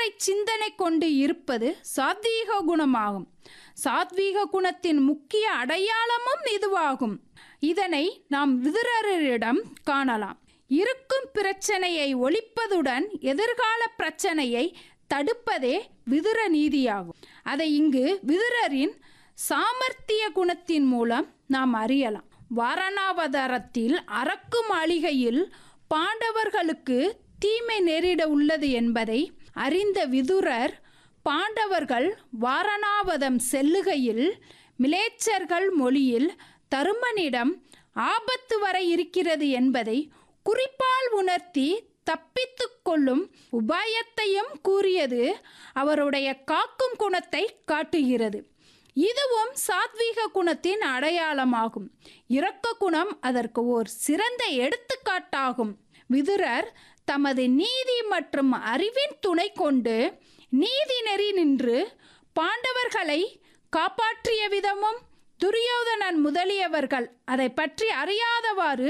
நேர்மறை சிந்தனை கொண்டு இருப்பது சாத்வீக குணமாகும் சாத்வீக குணத்தின் முக்கிய அடையாளமும் இதுவாகும் இதனை நாம் விதுரரிடம் காணலாம் இருக்கும் பிரச்சனையை ஒழிப்பதுடன் எதிர்கால பிரச்சனையை தடுப்பதே விதுர நீதியாகும் அதை இங்கு விதுரரின் சாமர்த்திய குணத்தின் மூலம் நாம் அறியலாம் வாரணாவதாரத்தில் அரக்கு மாளிகையில் பாண்டவர்களுக்கு தீமை நேரிட உள்ளது என்பதை அறிந்த விதுரர் பாண்டவர்கள் வாரணாவதம் செல்லுகையில் மிலேச்சர்கள் மொழியில் தருமனிடம் ஆபத்து வர இருக்கிறது என்பதை குறிப்பால் உணர்த்தி தப்பித்துக் கொள்ளும் உபாயத்தையும் கூறியது அவருடைய காக்கும் குணத்தை காட்டுகிறது இதுவும் சாத்வீக குணத்தின் அடையாளமாகும் இரக்க குணம் அதற்கு ஓர் சிறந்த எடுத்துக்காட்டாகும் விதுரர் தமது நீதி மற்றும் அறிவின் துணை கொண்டு நீதி நெறி நின்று பாண்டவர்களை காப்பாற்றிய விதமும் துரியோதனன் முதலியவர்கள் அதை பற்றி அறியாதவாறு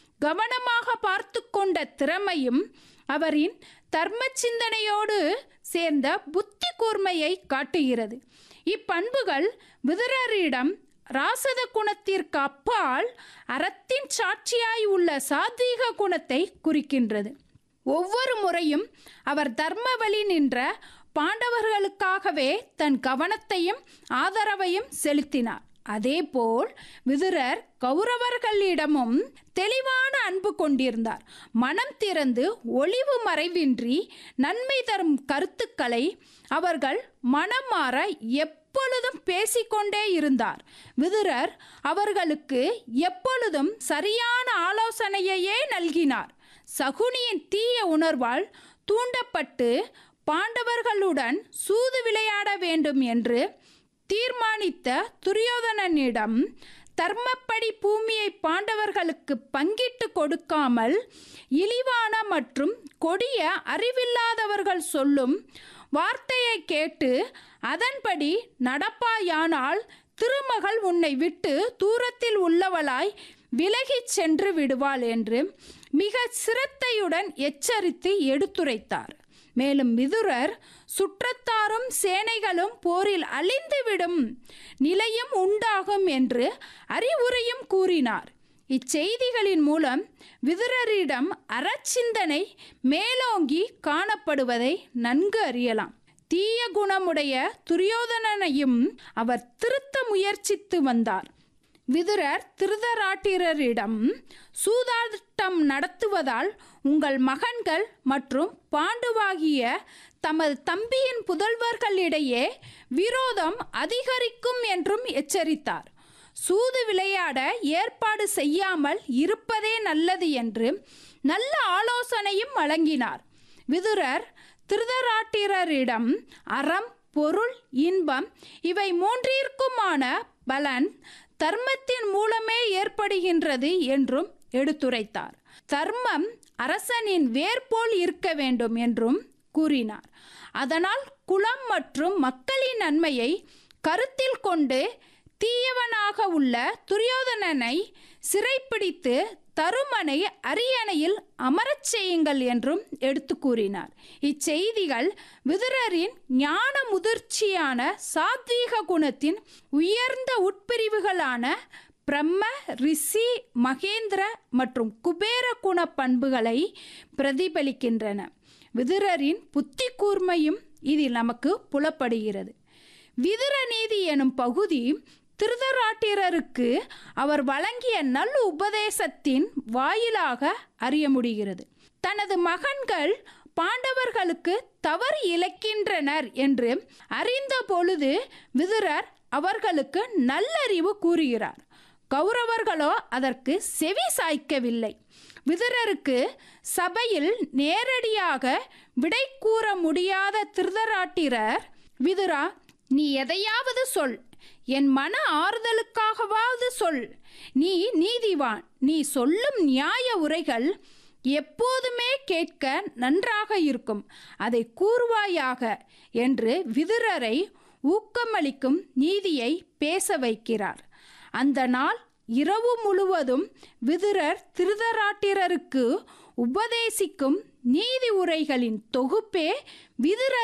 கவனமாக பார்த்து கொண்ட திறமையும் அவரின் தர்ம சிந்தனையோடு சேர்ந்த புத்தி கூர்மையை காட்டுகிறது இப்பண்புகள் விதுரரிடம் ராசத குணத்திற்கு அப்பால் அறத்தின் சாட்சியாய் உள்ள சாத்வீக குணத்தை குறிக்கின்றது ஒவ்வொரு முறையும் அவர் தர்ம வழி நின்ற பாண்டவர்களுக்காகவே தன் கவனத்தையும் ஆதரவையும் செலுத்தினார் அதேபோல் விதுரர் கௌரவர்களிடமும் தெளிவான அன்பு கொண்டிருந்தார் மனம் திறந்து ஒளிவு மறைவின்றி நன்மை தரும் கருத்துக்களை அவர்கள் மனம் மாற எப்பொழுதும் பேசிக்கொண்டே இருந்தார் விதுரர் அவர்களுக்கு எப்பொழுதும் சரியான ஆலோசனையையே நல்கினார் சகுனியின் தீய உணர்வால் தூண்டப்பட்டு பாண்டவர்களுடன் சூது விளையாட வேண்டும் என்று தீர்மானித்த துரியோதனனிடம் தர்மப்படி பூமியை பாண்டவர்களுக்கு பங்கிட்டு கொடுக்காமல் இழிவான மற்றும் கொடிய அறிவில்லாதவர்கள் சொல்லும் வார்த்தையை கேட்டு அதன்படி நடப்பாயானால் திருமகள் உன்னை விட்டு தூரத்தில் உள்ளவளாய் விலகிச் சென்று விடுவாள் என்று மிக சிரத்தையுடன் எச்சரித்து எடுத்துரைத்தார் மேலும் மிதுரர் சுற்றத்தாரும் சேனைகளும் போரில் அழிந்துவிடும் நிலையும் உண்டாகும் என்று அறிவுரையும் கூறினார் இச்செய்திகளின் மூலம் விதுரரிடம் அறச்சிந்தனை மேலோங்கி காணப்படுவதை நன்கு அறியலாம் தீய குணமுடைய துரியோதனனையும் அவர் திருத்த முயற்சித்து வந்தார் விதுரர் திருதராட்டிரரிடம் சூதாட்டம் நடத்துவதால் உங்கள் மகன்கள் மற்றும் பாண்டுவாகிய தமது தம்பியின் புதல்வர்களிடையே விரோதம் அதிகரிக்கும் என்றும் எச்சரித்தார் சூது விளையாட ஏற்பாடு செய்யாமல் இருப்பதே நல்லது என்று நல்ல ஆலோசனையும் வழங்கினார் விதுரர் திருதராட்டிரரிடம் அறம் பொருள் இன்பம் இவை மூன்றிற்குமான பலன் தர்மத்தின் மூலமே ஏற்படுகின்றது என்றும் எடுத்துரைத்தார் தர்மம் அரசனின் வேர்போல் இருக்க வேண்டும் என்றும் கூறினார் அதனால் குலம் மற்றும் மக்களின் நன்மையை கருத்தில் கொண்டு தீயவனாக உள்ள துரியோதனனை சிறைப்பிடித்து தருமனை அரியணையில் அமரச் செய்யுங்கள் என்றும் எடுத்து கூறினார் இச்செய்திகள் விதுரரின் ஞான முதிர்ச்சியான சாத்வீக குணத்தின் உயர்ந்த உட்பிரிவுகளான பிரம்ம ரிஷி மகேந்திர மற்றும் குபேர குண பண்புகளை பிரதிபலிக்கின்றன விதுரரின் புத்தி கூர்மையும் இதில் நமக்கு புலப்படுகிறது விதுர நீதி எனும் பகுதி திருதராட்டிரருக்கு அவர் வழங்கிய நல் உபதேசத்தின் வாயிலாக அறிய முடிகிறது தனது மகன்கள் பாண்டவர்களுக்கு தவறு இழைக்கின்றனர் என்று அறிந்த பொழுது விதுரர் அவர்களுக்கு நல்லறிவு கூறுகிறார் கௌரவர்களோ அதற்கு செவி சாய்க்கவில்லை விதுரருக்கு சபையில் நேரடியாக விடை கூற முடியாத திருதராட்டிரர் விதுரா நீ எதையாவது சொல் என் மன ஆறுதலுக்காகவாவது சொல் நீ நீதிவான் நீ சொல்லும் நியாய உரைகள் எப்போதுமே கேட்க நன்றாக இருக்கும் அதை கூறுவாயாக என்று விதுரரை ஊக்கமளிக்கும் நீதியை பேச வைக்கிறார் அந்த நாள் இரவு முழுவதும் விதுரர் திருதராட்டிரருக்கு உபதேசிக்கும் நீதி உரைகளின் தொகுப்பே விதுர